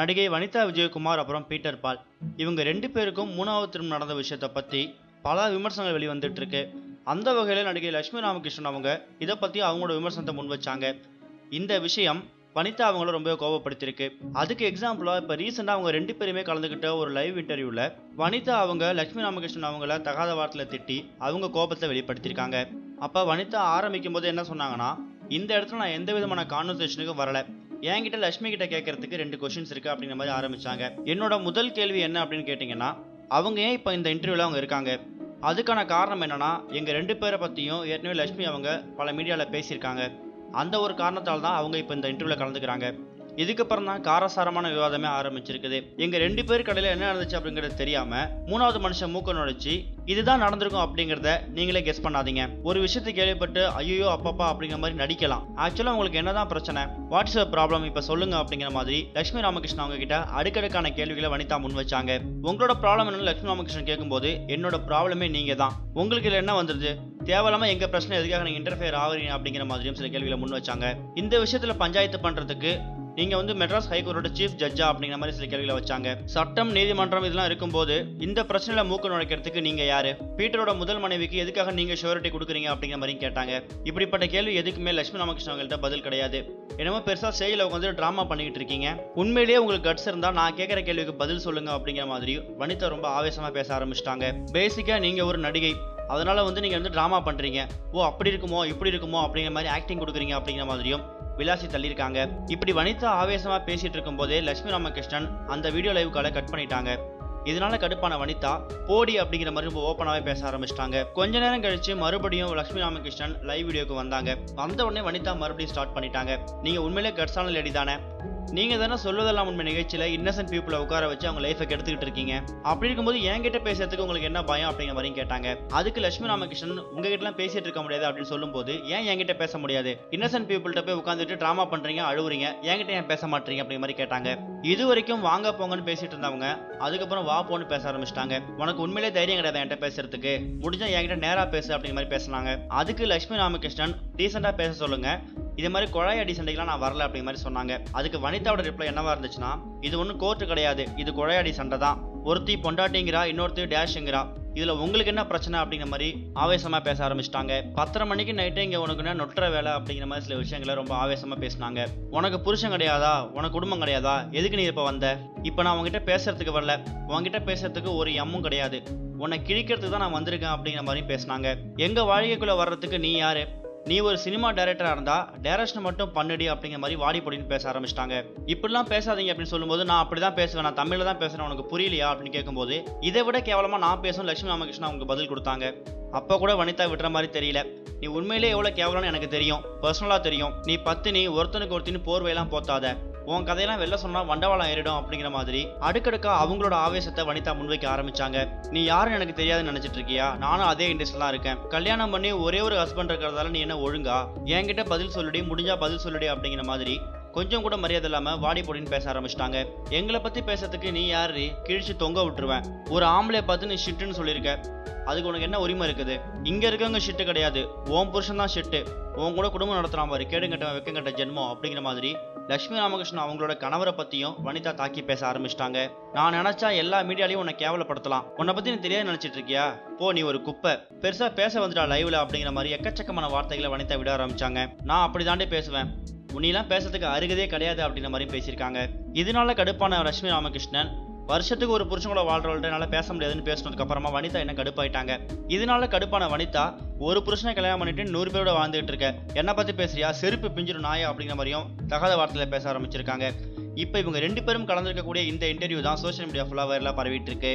நடிகை வனிதா விஜயகுமார் அப்புறம் பீட்டர் பால் இவங்க ரெண்டு பேருக்கும் மூணாவது திருமணம் நடந்த விஷயத்தை பற்றி பல விமர்சனங்கள் வெளிவந்துட்டு இருக்கு அந்த வகையில் நடிகை லட்சுமி ராமகிருஷ்ணன் அவங்க இதை பற்றி அவங்களோட விமர்சனத்தை முன் வச்சாங்க இந்த விஷயம் வனிதா அவங்கள ரொம்ப கோபப்படுத்தியிருக்கு அதுக்கு எக்ஸாம்பிளாக இப்போ ரீசெண்டாக அவங்க ரெண்டு பேருமே கலந்துக்கிட்ட ஒரு லைவ் இன்டர்வியூவில் வனிதா அவங்க லட்சுமி ராமகிருஷ்ணன் அவங்கள தகாத வார்த்தையில் திட்டி அவங்க கோபத்தை வெளிப்படுத்தியிருக்காங்க அப்போ வனிதா ஆரம்பிக்கும் போது என்ன சொன்னாங்கன்னா இந்த இடத்துல நான் எந்த விதமான கான்வர்சேஷனுக்கும் வரல என்கிட்ட லட்சுமி கிட்ட கேட்கறதுக்கு ரெண்டு கொஷின்ஸ் இருக்கு அப்படிங்கிற மாதிரி ஆரம்பிச்சாங்க என்னோட முதல் கேள்வி என்ன அப்படின்னு கேட்டிங்கன்னா அவங்க ஏன் இப்போ இந்த இன்டர்வியூவில் அவங்க இருக்காங்க அதுக்கான காரணம் என்னன்னா எங்கள் ரெண்டு பேரை பற்றியும் ஏற்கனவே லட்சுமி அவங்க பல மீடியாவில் பேசியிருக்காங்க அந்த ஒரு காரணத்தால் தான் அவங்க இப்போ இந்த இன்டர்வியூவில் கலந்துக்கிறாங்க இதுக்கப்புறம் தான் காரசாரமான விவாதமே ஆரம்பிச்சிருக்குது எங்க ரெண்டு பேர் கடையில் என்ன நடந்துச்சு அப்படிங்கிறது தெரியாம மூணாவது மனுஷன் மூக்க நுழைச்சு இதுதான் நடந்திருக்கும் அப்படிங்கிறத நீங்களே கெஸ் பண்ணாதீங்க ஒரு விஷயத்தை கேள்விப்பட்டு ஐயோ அப்பப்பா அப்படிங்கிற மாதிரி நடிக்கலாம் ஆக்சுவலாக உங்களுக்கு என்னதான் பிரச்சனை வாட்ஸ் அ ப்ராப்ளம் இப்போ சொல்லுங்க அப்படிங்கிற மாதிரி லட்சுமி ராமகிருஷ்ணன் அவங்க கிட்ட அடுக்கடுக்கான கேள்விகளை வனிதா முன் வச்சாங்க உங்களோட ப்ராப்ளம் என்னன்னு லட்சுமி ராமகிருஷ்ணன் கேட்கும்போது என்னோட ப்ராப்ளமே நீங்க தான் உங்களுக்கு இதுல என்ன வந்துருது தேவையில்லாம எங்க பிரச்சனை எதுக்காக நீங்க இன்டர்ஃபியர் ஆகுறீங்க அப்படிங்கிற மாதிரியும் சில கேள்விகளை முன் வச்சாங்க இந்த விஷயத்துல பஞ்சாயத்து பண்றதுக்கு நீங்க வந்து மெட்ராஸ் ஹைகோர்ட்டோட சீஃப் ஜட்ஜா அப்படிங்கிற மாதிரி சில கேள்விகளை வச்சாங்க சட்டம் நீதிமன்றம் இதெல்லாம் இருக்கும்போது இந்த பிரச்சனையில மூக்கு நுழைக்கிறதுக்கு நீங்க யாரு பீட்டரோட முதல் மனைவிக்கு எதுக்காக நீங்க ஷூரிட்டி கொடுக்குறீங்க அப்படிங்கிற மாதிரி கேட்டாங்க இப்படிப்பட்ட கேள்வி எதுக்குமே லட்சுமி ராமகிருஷ்ணன் அவங்கள்ட்ட பதில் கிடையாது என்னமோ பெருசா ஸ்டேஜில் உட்காந்து ட்ராமா பண்ணிக்கிட்டு இருக்கீங்க உண்மையிலேயே உங்களுக்கு கட்ஸ் இருந்தா நான் கேட்குற கேள்விக்கு பதில் சொல்லுங்க அப்படிங்கிற மாதிரி வனிதா ரொம்ப ஆவேசமா பேச ஆரம்பிச்சிட்டாங்க பேசிக்கா நீங்க ஒரு நடிகை அதனால வந்து நீங்க வந்து ட்ராமா பண்றீங்க ஓ அப்படி இருக்குமோ இப்படி இருக்குமோ அப்படிங்கிற மாதிரி ஆக்டிங் கொடுக்குறீங்க அப்படிங்கிற மாதிரியும் விலாசி தள்ளியிருக்காங்க இப்படி வனிதா ஆவேசமா பேசிட்டு இருக்கும்போதே லட்சுமி ராமகிருஷ்ணன் அந்த வீடியோ லைவ் காலை கட் பண்ணிட்டாங்க இதனால கடுப்பான வனிதா போடி அப்படிங்கிற மாதிரி ரொம்ப ஓப்பனாகவே பேச ஆரம்பிச்சிட்டாங்க கொஞ்ச நேரம் கழிச்சு மறுபடியும் லட்சுமி ராமகிருஷ்ணன் லைவ் வீடியோக்கு வந்தாங்க வந்த உடனே வனிதா மறுபடியும் ஸ்டார்ட் பண்ணிட்டாங்க நீங்க உண்மையிலே கட்ஸான லேடி தானே நீங்க தானே சொல்வதெல்லாம் உண்மை நிகழ்ச்சியில இன்னசென்ட் பீப்புளை உட்கார வச்சு அவங்க லைஃபை கெடுத்துக்கிட்டு இருக்கீங்க அப்படி இருக்கும்போது என்கிட்ட பேசுறதுக்கு உங்களுக்கு என்ன பயம் அப்படிங்கிற மாதிரியும் கேட்டாங்க அதுக்கு லட்சுமி ராமகிருஷ்ணன் உங்ககிட்டலாம் பேசிட்டு இருக்க முடியாது அப்படின்னு சொல்லும்போது ஏன் என்கிட்ட பேச முடியாது இன்னசென்ட் பீப்புள்கிட்ட போய் உட்காந்துட்டு ட்ராமா பண்றீங்க அழுவுறீங்க என்கிட்ட ஏன் பேச மாட்டீங்க அப்படிங்கிற மாதிரி கேட்டாங்க இது வரைக்கும் வாங்க போங்கன்னு பேசிட்டு இருந்தவங்க அதுக்கப்புறம் வா போன்னு பேச ஆரம்பிச்சிட்டாங்க உனக்கு உண்மையிலே தைரியம் கிடையாது என்கிட்ட பேசுறதுக்கு முடிஞ்சா என்கிட்ட நேரா பேசு அப்படிங்கிற மாதிரி பேசினாங்க அதுக்கு லட்சுமி ராமகிருஷ்ணன் டீசெண்டா பேச சொல்லுங்க இது மாதிரி குழாய் அடி சண்டைக்கெல்லாம் நான் வரல அப்படிங்கிற மாதிரி சொன்னாங்க அதுக்கு வனிதாவோட ரிப்ளை என்னவா இருந்துச்சுன்னா இது ஒன்றும் கோர்ட்டு கிடையாது இது குழையாடி சண்டை தான் ஒருத்தி பொண்டாட்டிங்கிறா இன்னொருத்தி டேஷுங்கிறா இதுல உங்களுக்கு என்ன பிரச்சனை அப்படிங்கிற மாதிரி ஆவேசமா பேச ஆரம்பிச்சிட்டாங்க பத்தரை மணிக்கு நைட்டு இங்க உனக்கு என்ன நொட்டுற வேலை அப்படிங்கிற மாதிரி சில விஷயங்களை ரொம்ப ஆவேசமா பேசினாங்க உனக்கு புருஷன் கிடையாதா உனக்கு குடும்பம் கிடையாதா எதுக்கு நீ இப்ப வந்த இப்ப நான் உங்ககிட்ட பேசுறதுக்கு வரல உங்ககிட்ட பேசுறதுக்கு ஒரு எம்மும் கிடையாது உன்னை கிழிக்கிறதுக்கு தான் நான் வந்திருக்கேன் அப்படிங்கிற மாதிரி பேசினாங்க எங்க வாழ்க்கைக்குள்ள வர்றதுக்கு நீ யாரு நீ ஒரு சினிமா டைரக்டரா இருந்தா டைரக்ஷன் மட்டும் பண்ணுடி அப்படிங்கிற மாதிரி வாடி பொடின்னு பேச ஆரம்பிச்சிட்டாங்க இப்படிலாம் பேசாதீங்க அப்படின்னு சொல்லும்போது நான் அப்படிதான் பேசுவேன் நான் தமிழ்ல தான் பேசுறேன் உனக்கு புரியலையா அப்படின்னு கேட்கும்போது இதை விட கேவலமா நான் பேசும் லட்சுமி ராமகிருஷ்ணன் அவங்க பதில் கொடுத்தாங்க அப்போ கூட வனிதா விடுற மாதிரி தெரியல நீ உண்மையிலேயே எவ்வளோ கேவலம்னு எனக்கு தெரியும் பர்சனலாக தெரியும் நீ பத்தினி ஒருத்தனுக்கு ஒருத்தின்னு போர்வையெல்லாம் போத்தாத உன் கதையெல்லாம் வெளில சொன்னா வண்டவாளம் ஏறிடும் அப்படிங்கிற மாதிரி அடுக்கடுக்கா அவங்களோட ஆவேசத்தை வனிதா முன்வைக்க ஆரம்பிச்சாங்க நீ யாருன்னு எனக்கு தெரியாதுன்னு நினைச்சிட்டு இருக்கியா நானும் அதே இண்டஸ்ட்ரியில் தான் இருக்கேன் கல்யாணம் பண்ணி ஒரே ஒரு ஹஸ்பண்ட் இருக்கிறதால நீ என்ன ஒழுங்கா என்கிட்ட பதில் சொல்லுடி முடிஞ்சா பதில் சொல்லுடி அப்படிங்கிற மாதிரி கொஞ்சம் கூட மரியாதை இல்லாம வாடி பொடின்னு பேச ஆரம்பிச்சிட்டாங்க எங்களை பத்தி பேசுறதுக்கு நீ யாரு கிழிச்சு தொங்க விட்டுருவேன் ஒரு ஆம்பளைய பார்த்து நீ ஷிட்டுன்னு சொல்லியிருக்க அதுக்கு உனக்கு என்ன உரிமை இருக்குது இங்க இருக்கவங்க ஷிட்டு கிடையாது உன் புருஷன் தான் ஷிட்டு உன் கூட குடும்பம் நடத்துறான் பாரு கேடுங்கட்ட வெக்கங்கட்ட ஜென்மம் அப்படிங்கிற மாதிரி லட்சுமி ராமகிருஷ்ணன் அவங்களோட கணவரை பத்தியும் வனிதா தாக்கி பேச ஆரம்பிச்சிட்டாங்க நான் நினைச்சா எல்லா மீடியாலையும் உன்னை கேவலப்படுத்தலாம் உன்னை பத்தி நீ தெரியாது நினைச்சிட்டு இருக்கியா போ நீ ஒரு குப்பை பெருசா பேச வந்துட்டா லைவ்ல அப்படிங்கிற மாதிரி எக்கச்சக்கமான வார்த்தைகளை வனிதா விட ஆரம்பிச்சாங்க நான் அப்படி தாண்டே பேசுவேன் உன்னிலாம் பேசுறதுக்கு அருகதே கிடையாது அப்படிங்கிற மாதிரி பேசியிருக்காங்க இதனால கடுப்பான லட்சுமி ராமகிருஷ்ணன் வருஷத்துக்கு ஒரு புருஷன் கூட வாழ்றவள்ட்ட என்னால பேச முடியாதுன்னு பேசினதுக்கு அப்புறமா வனிதா என்ன கடுப்பாயிட்டாங்க இதனால கடுப்பான வனிதா ஒரு புருஷனை கல்யாணம் பண்ணிட்டு நூறு பேரோட வாழ்ந்துகிட்டு இருக்க என்ன பத்தி பேசுறியா செருப்பு பிஞ்சிரும் நாயா அப்படிங்கிற மாதிரியும் தகாத வார்த்தையில பேச ஆரம்பிச்சிருக்காங்க இப்போ இவங்க ரெண்டு பேரும் கலந்துருக்கக்கூடிய இந்த இன்டர்வியூ தான் சோஷியல் மீடியா ஃபுல்லாக வைரலாக பரவிட்டு இருக்கு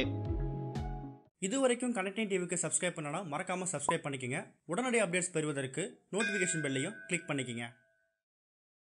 இது வரைக்கும் கனெக்டிங் டிவிக்கு சப்ஸ்கிரைப் பண்ணனா மறக்காமல் சப்ஸ்கிரைப் பண்ணிக்கங்க உடனடி அப்டேட்ஸ் பெறுவதற்கு நோட்டிஃபிகேஷன் பெல்லையும் கிளிக் பண்ணிக்கங்க